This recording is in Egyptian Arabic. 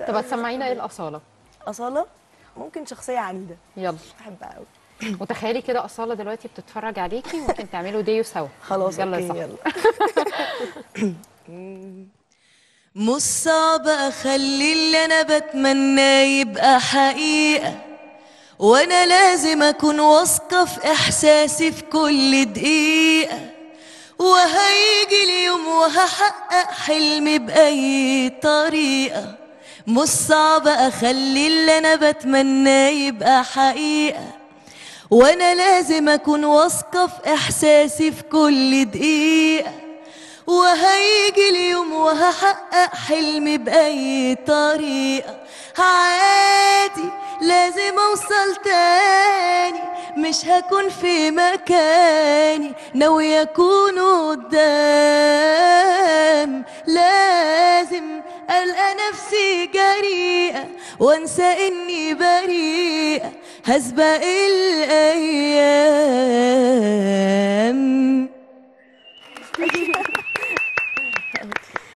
عنيدة طب أوي. هتسمعينا ايه الاصاله أصالة ممكن شخصية عنيدة يلا بحبها قوي وتخيلي كده اصاله دلوقتي بتتفرج عليكي ممكن تعملوا ديو سوا خلاص يلا يا أوكي صاحبي. يلا مش صعب اخلي اللي انا بتمناه يبقى حقيقة وانا لازم اكون واثقة في احساسي في كل دقيقة وهيجي اليوم وهحقق حلمي بأي طريقة مش صعب اخلي اللي انا بتمناه يبقى حقيقة وانا لازم اكون واثقة في احساسي في كل دقيقة وهيجي اليوم وهحقق حلمي بأي طريقة عادي لازم أوصل تاني مش هكون في مكاني ناوي أكون قدام لازم ألقى نفسي جريئة وانسى إني بريئة هسبق الأيام